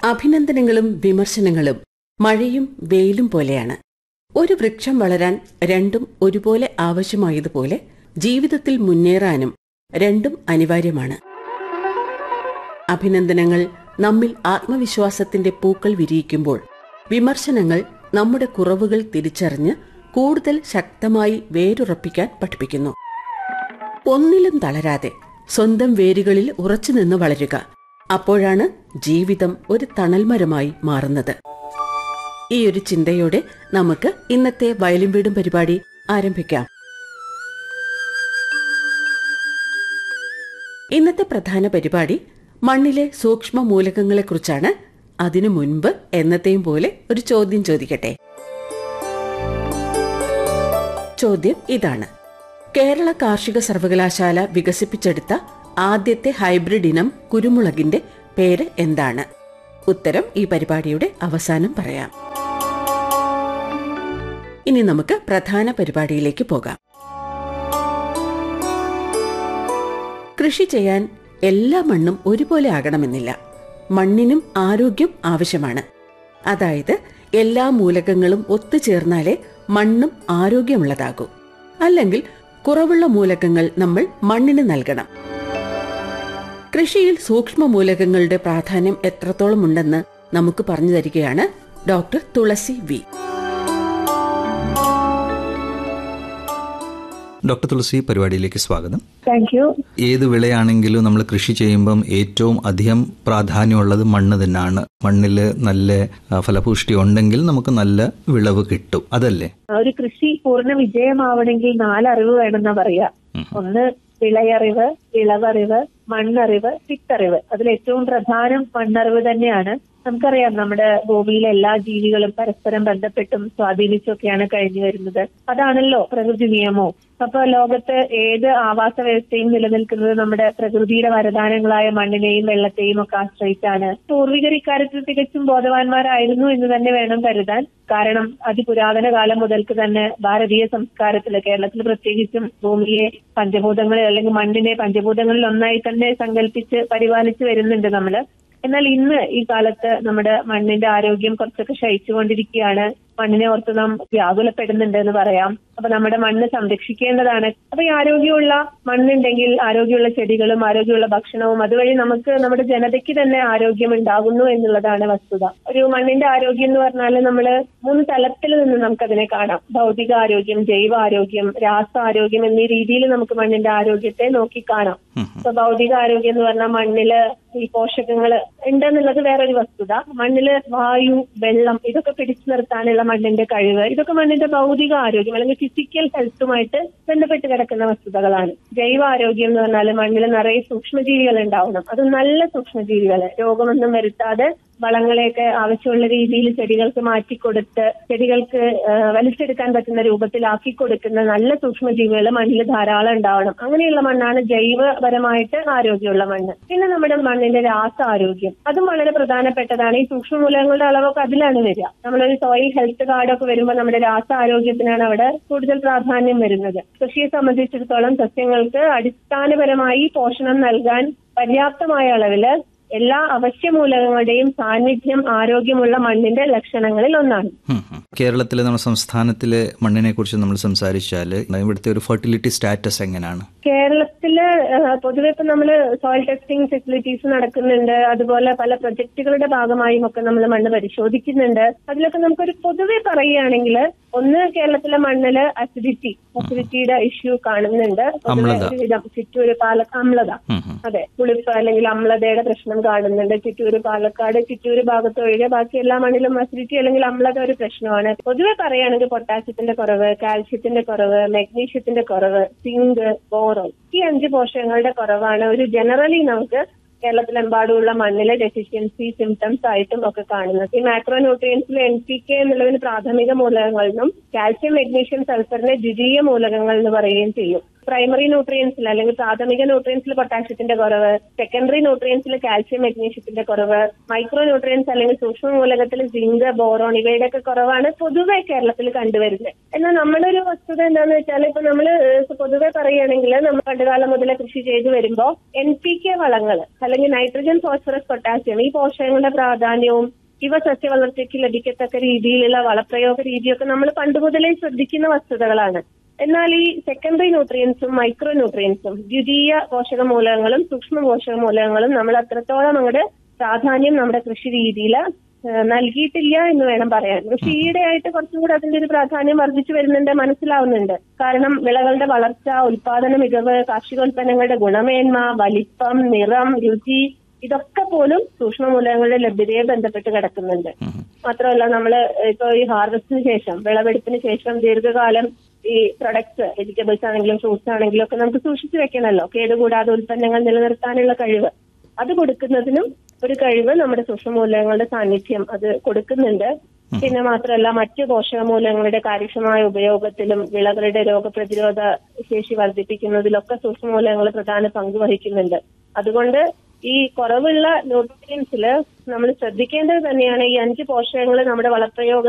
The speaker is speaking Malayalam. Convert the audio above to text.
അഭിനന്ദനങ്ങളും വിമർശനങ്ങളും മഴയും വെയിലും പോലെയാണ് ഒരു വൃക്ഷം വളരാൻ രണ്ടും ഒരുപോലെ ആവശ്യമായതുപോലെ ജീവിതത്തിൽ മുന്നേറാനും രണ്ടും അനിവാര്യമാണ് അഭിനന്ദനങ്ങൾ നമ്മിൽ ആത്മവിശ്വാസത്തിന്റെ പൂക്കൾ വിരിയിക്കുമ്പോൾ വിമർശനങ്ങൾ നമ്മുടെ കുറവുകൾ തിരിച്ചറിഞ്ഞ് കൂടുതൽ ശക്തമായി വേരുറപ്പിക്കാൻ പഠിപ്പിക്കുന്നു ഒന്നിലും തളരാതെ സ്വന്തം വേരുകളിൽ ഉറച്ചുനിന്ന് വളരുക അപ്പോഴാണ് ജീവിതം ഒരു തണൽമരമായി മാറുന്നത് ഈ ഒരു ചിന്തയോടെ നമുക്ക് ഇന്നത്തെ വയലിൻ വീടും പരിപാടി ആരംഭിക്കാം ഇന്നത്തെ പ്രധാന പരിപാടി മണ്ണിലെ സൂക്ഷ്മ മൂലകങ്ങളെക്കുറിച്ചാണ് അതിനു മുൻപ് എന്നത്തെയും പോലെ ഒരു ചോദ്യം ചോദിക്കട്ടെ ചോദ്യം ഇതാണ് കേരള കാർഷിക സർവകലാശാല വികസിപ്പിച്ചെടുത്ത ആദ്യത്തെ ഹൈബ്രിഡ് ഇനം കുരുമുളകിന്റെ പേര് എന്താണ് ഉത്തരം ഈ പരിപാടിയുടെ അവസാനം പറയാം ഇനി നമുക്ക് പ്രധാന പരിപാടിയിലേക്ക് പോകാം കൃഷി ചെയ്യാൻ എല്ലാ മണ്ണും ഒരുപോലെ ആകണമെന്നില്ല മണ്ണിനും ആരോഗ്യം ആവശ്യമാണ് അതായത് എല്ലാ മൂലകങ്ങളും ഒത്തുചേർന്നാലേ മണ്ണും ആരോഗ്യമുള്ളതാകൂ അല്ലെങ്കിൽ കുറവുള്ള മൂലകങ്ങൾ നമ്മൾ മണ്ണിന് നൽകണം കൃഷിയിൽ സൂക്ഷ്മ മൂലകങ്ങളുടെ പ്രാധാന്യം എത്രത്തോളം ഉണ്ടെന്ന് നമുക്ക് പറഞ്ഞു തരികയാണ് doctor Thulasi V doctor Thulasi പരിപാടിയിലേക്ക് സ്വാഗതം താങ്ക് യു ഏത് വിളയാണെങ്കിലും നമ്മൾ കൃഷി ചെയ്യുമ്പം ഏറ്റവും അധികം പ്രാധാന്യമുള്ളത് മണ്ണ് തന്നെയാണ് മണ്ണിൽ നല്ല ആ, ഫലപുഷ്ടി ഉണ്ടെങ്കിൽ നമുക്ക് നല്ല വിളവ് കിട്ടും അതല്ലേ ഒരു കൃഷി പൂർണ്ണ വിജയമാവണമെങ്കിൽ നാലറിവ് വേണമെന്നാ പറയാ ഒന്ന് വിളയറിവ് വിളവറിവ് മണ്ണറിവ് വിത്തറിവ് അതിൽ ഏറ്റവും പ്രധാനം മണ്ണറിവ് തന്നെയാണ് നമുക്കറിയാം നമ്മുടെ ഭൂമിയിലെ എല്ലാ ജീവികളും പരസ്പരം ബന്ധപ്പെട്ടും സ്വാധീനിച്ചൊക്കെയാണ് കഴിഞ്ഞു വരുന്നത് അതാണല്ലോ പ്രകൃതി നിയമവും അപ്പൊ ലോകത്ത് ഏത് ആവാസ വ്യവസ്ഥയും നിലനിൽക്കുന്നത് നമ്മുടെ പ്രകൃതിയുടെ വരദാനങ്ങളായ മണ്ണിനെയും വെള്ളത്തെയും ഒക്കെ ആശ്രയിച്ചാണ് പൂർവികർ ഇക്കാര്യത്തിൽ തികച്ചും ബോധവാന്മാരായിരുന്നു എന്ന് തന്നെ വേണം കരുതാൻ കാരണം അതിപുരാതന കാലം മുതൽക്ക് തന്നെ ഭാരതീയ സംസ്കാരത്തില് കേരളത്തിൽ പ്രത്യേകിച്ചും ഭൂമിയെ പഞ്ചഭൂതങ്ങളിൽ അല്ലെങ്കിൽ മണ്ണിനെ പഞ്ചഭൂതങ്ങളിൽ ഒന്നായി തന്നെ സങ്കല്പിച്ച് പരിപാലിച്ചു വരുന്നുണ്ട് നമ്മള് എന്നാൽ ഇന്ന് ഈ കാലത്ത് നമ്മുടെ മണ്ണിന്റെ ആരോഗ്യം കുറച്ചൊക്കെ ക്ഷയിച്ചുകൊണ്ടിരിക്കുകയാണ് മണ്ണിനെ ഓർത്ത് നാം വ്യാകുലപ്പെടുന്നുണ്ട് എന്ന് പറയാം അപ്പൊ നമ്മുടെ മണ്ണ് സംരക്ഷിക്കേണ്ടതാണ് അപ്പൊ ഈ ആരോഗ്യമുള്ള മണ്ണുണ്ടെങ്കിൽ ആരോഗ്യമുള്ള ചെടികളും ആരോഗ്യമുള്ള ഭക്ഷണവും അതുവഴി നമുക്ക് നമ്മുടെ ജനതയ്ക്ക് തന്നെ ആരോഗ്യം ഉണ്ടാകുന്നു എന്നുള്ളതാണ് വസ്തുത ഒരു മണ്ണിന്റെ ആരോഗ്യം എന്ന് പറഞ്ഞാൽ നമ്മൾ മൂന്ന് തലത്തിൽ നിന്ന് നമുക്കതിനെ കാണാം ഭൗതിക ആരോഗ്യം ജൈവ ആരോഗ്യം രാസ ആരോഗ്യം എന്നീ രീതിയിൽ നമുക്ക് മണ്ണിന്റെ ആരോഗ്യത്തെ നോക്കി കാണാം ഇപ്പൊ ഭൗതിക ആരോഗ്യം എന്ന് പറഞ്ഞാൽ മണ്ണില് ഈ പോഷകങ്ങൾ ഉണ്ടെന്നുള്ളത് വേറൊരു വസ്തുത മണ്ണില് വായു വെള്ളം ഇതൊക്കെ പിടിച്ചു നിർത്താനുള്ള മണ്ണിന്റെ കഴിവ് ഇതൊക്കെ മണ്ണിന്റെ ഭൗതിക ആരോഗ്യം അല്ലെങ്കിൽ ഫിസിക്കൽ ഹെൽത്തുമായിട്ട് ബന്ധപ്പെട്ട് കിടക്കുന്ന വസ്തുതകളാണ് ജൈവ ആരോഗ്യം എന്ന് പറഞ്ഞാൽ മണ്ണിൽ നിറയെ സൂക്ഷ്മജീവികൾ ഉണ്ടാവണം അത് നല്ല സൂക്ഷ്മജീവികള് രോഗമൊന്നും വരുത്താതെ വളങ്ങളെയൊക്കെ ആവശ്യമുള്ള രീതിയിൽ ചെടികൾക്ക് മാറ്റിക്കൊടുത്ത് ചെടികൾക്ക് ആ, വലിച്ചെടുക്കാൻ പറ്റുന്ന രൂപത്തിലാക്കി കൊടുക്കുന്ന നല്ല സൂക്ഷ്മജീവികൾ മണ്ണിൽ ധാരാളം ഉണ്ടാവണം അങ്ങനെയുള്ള മണ്ണാണ് ജൈവപരമായിട്ട് ആരോഗ്യമുള്ള മണ്ണ് പിന്നെ നമ്മുടെ മണ്ണിന്റെ രാസ ആരോഗ്യം അതും വളരെ പ്രധാനപ്പെട്ടതാണ് ഈ സൂക്ഷ്മമൂലകങ്ങളുടെ അളവൊക്കെ അതിലാണ് വരിക നമ്മളൊരു സോയിൽ ഹെൽത്ത് കാർഡൊക്കെ വരുമ്പോൾ നമ്മുടെ രാസ ആരോഗ്യത്തിനാണ് അവിടെ കൂടുതൽ പ്രാധാന്യം വരുന്നത് കൃഷിയെ സംബന്ധിച്ചിടത്തോളം സസ്യങ്ങൾക്ക് അടിസ്ഥാനപരമായി പോഷണം നൽകാൻ പര്യാപ്തമായ അളവില് എല്ലാ അവശ്യമൂലകങ്ങളുടെയും സാന്നിധ്യം ആരോഗ്യമുള്ള മണ്ണിന്റെ ലക്ഷണങ്ങളിൽ ഒന്നാണ് ഉം, ഉം. കേരളത്തിലെ നമ്മുടെ സംസ്ഥാനത്തിലെ മണ്ണിനെ കുറിച്ച് നമ്മൾ സംസാരിച്ചാൽ ഇവിടുത്തെ ഒരു ഫെർട്ടിലിറ്റി സ്റ്റാറ്റസ് എങ്ങനെയാണ് കേരളത്തില് ആ, പൊതുവെ ഇപ്പൊ നമ്മള് സോയിൽ ടെസ്റ്റിംഗ് ഫെസിലിറ്റീസ് നടക്കുന്നുണ്ട് അതുപോലെ പല പ്രൊജക്ടുകളുടെ ഭാഗമായും ഒക്കെ നമ്മൾ മണ്ണ് പരിശോധിക്കുന്നുണ്ട് അതിലൊക്കെ നമുക്കൊരു പൊതുവെ പറയുകയാണെങ്കിൽ ഒന്ന് കേരളത്തിലെ മണ്ണില് അസിഡിറ്റി അസിഡിറ്റിയുടെ ഇഷ്യൂ കാണുന്നുണ്ട് പൊതുവെ അമ്ലത. ഒരുവിധം ചുറ്റൂര് പാല അമ്ലത ഉം, ഉം. അതെ പുളിപ്പ് അല്ലെങ്കിൽ അമ്ലതയുടെ പ്രശ്നം കാണുന്നുണ്ട് ചിറ്റൂര് പാലക്കാട് ചിറ്റൂര് ഭാഗത്ത് ഒഴികെ ബാക്കി എല്ലാ മണ്ണിലും അസിഡിറ്റി അല്ലെങ്കിൽ അമ്ലത ഒരു പ്രശ്നമാണ് പൊതുവെ പറയുകയാണെങ്കിൽ പൊട്ടാസ്യത്തിന്റെ കുറവ് കാൽസ്യത്തിന്റെ കുറവ് മെഗ്നീഷ്യത്തിന്റെ കുറവ് സിങ്ക് ബോറോൺ ഈ അഞ്ച് പോഷകങ്ങളുടെ കുറവാണ് ഒരു ജനറലി നമുക്ക് കേരളത്തിലെമ്പാടുമുള്ള മണ്ണിലെ ഡെഫിഷ്യൻസി സിംറ്റംസ് ആയിട്ടും ഒക്കെ കാണുന്നത് ഈ മാക്രോ ന്യൂട്രിയൻസിൽ എൻ പി കെ എന്നുള്ളതിന് പ്രാഥമിക മൂലകങ്ങളെന്നും കാൽസ്യം മെഗ്നീഷ്യം സൾഫറിനെ ദ്വിതീയ മൂലകങ്ങൾ എന്ന് പറയുകയും ചെയ്യും പ്രൈമറി ന്യൂട്രിയൻസിൽ അല്ലെങ്കിൽ പ്രാഥമിക ന്യൂട്രിയൻസിൽ പൊട്ടാഷ്യത്തിന്റെ കുറവ് സെക്കൻഡറി ന്യൂട്രിയൻസിൽ കാൽഷ്യം മെഗ്നീഷ്യത്തിന്റെ കുറവ് മൈക്രോ ന്യൂട്രിയൻസ് അല്ലെങ്കിൽ സൂക്ഷ്മ മൂലകത്തിൽ സിങ്ക് ബോറോൺ ഇവയുടെ ഒക്കെ കുറവാണ് പൊതുവെ കേരളത്തിൽ കണ്ടുവരുന്നത് എന്നാൽ നമ്മുടെ ഒരു വസ്തുത എന്താണെന്ന് വെച്ചാൽ ഇപ്പൊ നമ്മൾ പൊതുവെ പറയുകയാണെങ്കിൽ നമ്മൾ പണ്ടുകാലം മുതലേ കൃഷി ചെയ്തു വരുമ്പോൾ എൻ പി കെ വളങ്ങൾ അല്ലെങ്കിൽ നൈട്രജൻ ഫോസ്ഫറസ് പൊട്ടാസ്യം ഈ പോഷകങ്ങളുടെ പ്രാധാന്യവും ഇവ സസ്യവളർച്ചയ്ക്ക് ലഭിക്കത്തക്ക രീതിയിലുള്ള വളപ്രയോഗ രീതിയൊക്കെ നമ്മൾ പണ്ട് മുതലേ ശ്രദ്ധിക്കുന്ന വസ്തുതകളാണ് എന്നാൽ ഈ സെക്കൻഡറി ന്യൂട്രിയൻസും മൈക്രോ ന്യൂട്രിയൻസും ദ്വിതീയ പോഷക മൂലകങ്ങളും സൂക്ഷ്മ പോഷക മൂലകങ്ങളും നമ്മൾ അത്രത്തോളം അങ്ങോട്ട് പ്രാധാന്യം നമ്മുടെ കൃഷി രീതിയിൽ നൽകിയിട്ടില്ല എന്ന് വേണം പറയാൻ പക്ഷെ ഈയിടെയായിട്ട് കുറച്ചും കൂടെ അതിന്റെ ഒരു പ്രാധാന്യം വർദ്ധിച്ചു വരുന്നുണ്ട് മനസ്സിലാവുന്നുണ്ട് കാരണം വിളകളുടെ വളർച്ച ഉൽപാദന മികവ് കാർഷികോൽപ്പന്നങ്ങളുടെ ഗുണമേന്മ വലിപ്പം നിറം രുചി ഇതൊക്കെ പോലും സൂക്ഷ്മ മൂലകങ്ങളുടെ ലഭ്യതയെ ബന്ധപ്പെട്ട് കിടക്കുന്നുണ്ട് മാത്രമല്ല നമ്മൾ ഇപ്പൊ ഈ ഹാർവസ്റ്റിന് ശേഷം വിളവെടുപ്പിന് ശേഷം ദീർഘകാലം ഈ പ്രൊഡക്ട്സ് വെജിറ്റബിൾസ് ആണെങ്കിലും ഫ്രൂട്ട്സ് ആണെങ്കിലും ഒക്കെ നമുക്ക് സൂക്ഷിച്ചു വെക്കണമല്ലോ കേടുകൂടാതെ ഉൽപ്പന്നങ്ങൾ നിലനിർത്താനുള്ള കഴിവ് അത് കൊടുക്കുന്നതിനും ഒരു കഴിവ് നമ്മുടെ സൂക്ഷ്മമൂലകങ്ങളുടെ സാന്നിധ്യം അത് കൊടുക്കുന്നുണ്ട് പിന്നെ മാത്രമല്ല മറ്റ് പോഷകമൂലകങ്ങളുടെ കാര്യക്ഷമമായ ഉപയോഗത്തിലും വിളകളുടെ രോഗപ്രതിരോധ ശേഷി വർദ്ധിപ്പിക്കുന്നതിലൊക്കെ സൂക്ഷ്മമൂലകങ്ങൾ പ്രധാന പങ്ക് വഹിക്കുന്നുണ്ട് അതുകൊണ്ട് ഈ കുറവുള്ള ന്യൂട്രിയൻസിൽ നമ്മൾ ശ്രദ്ധിക്കേണ്ടത് തന്നെയാണ് ഈ അഞ്ച് പോഷകങ്ങൾ നമ്മുടെ വളപ്രയോഗ